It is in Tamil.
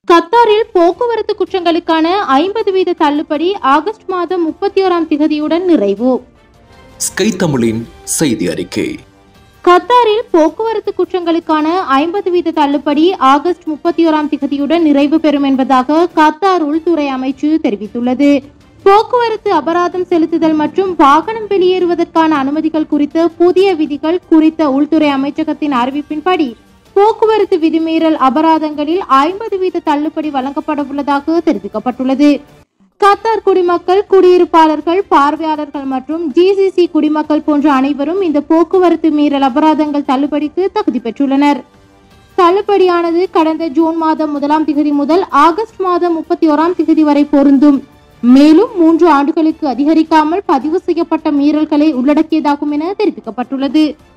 கத்தாரில் போக்குவரத்து குற்றங்களுக்கான ஐம்பது வீத தள்ளுபடி ஆகஸ்ட் மாதம் முப்பத்தி ஓராம் திகதியுடன் நிறைவு ஸ்கை தமிழின் செய்தி அறிக்கை கத்தாரில் போக்குவரத்து குற்றங்களுக்கான ஐம்பது வீத தள்ளுபடி ஆகஸ்ட் முப்பத்தி ஓராம் திகதியுடன் நிறைவு பெறும் என்பதாக கத்தார் உள்துறை அமைச்சு தெரிவித்துள்ளது போக்குவரத்து அபராதம் செலுத்துதல் மற்றும் வாகனம் வெளியேறுவதற்கான அனுமதிகள் குறித்த புதிய விதிகள் குறித்த உள்துறை அமைச்சகத்தின் அறிவிப்பின்படி போக்குவரத்து விதிமீறல் அபராதங்களில் ஐம்பது வீத தள்ளுபடி வழங்கப்பட உள்ளதாக தெரிவிக்கப்பட்டுள்ளது கத்தார் குடிமக்கள் குடியிருப்பாளர்கள் பார்வையாளர்கள் மற்றும் ஜிசிசி குடிமக்கள் போன்ற அனைவரும் இந்த போக்குவரத்து மீறல் அபராதங்கள் தள்ளுபடிக்கு தகுதி பெற்றுள்ளனர் தள்ளுபடியானது கடந்த ஜூன் மாதம் முதலாம் திகதி முதல் ஆகஸ்ட் மாதம் முப்பத்தி ஓராம் திகதி வரை பொருந்தும் மேலும் மூன்று ஆண்டுகளுக்கு அதிகரிக்காமல் பதிவு செய்யப்பட்ட மீறல்களை உள்ளடக்கியதாகும் என தெரிவிக்கப்பட்டுள்ளது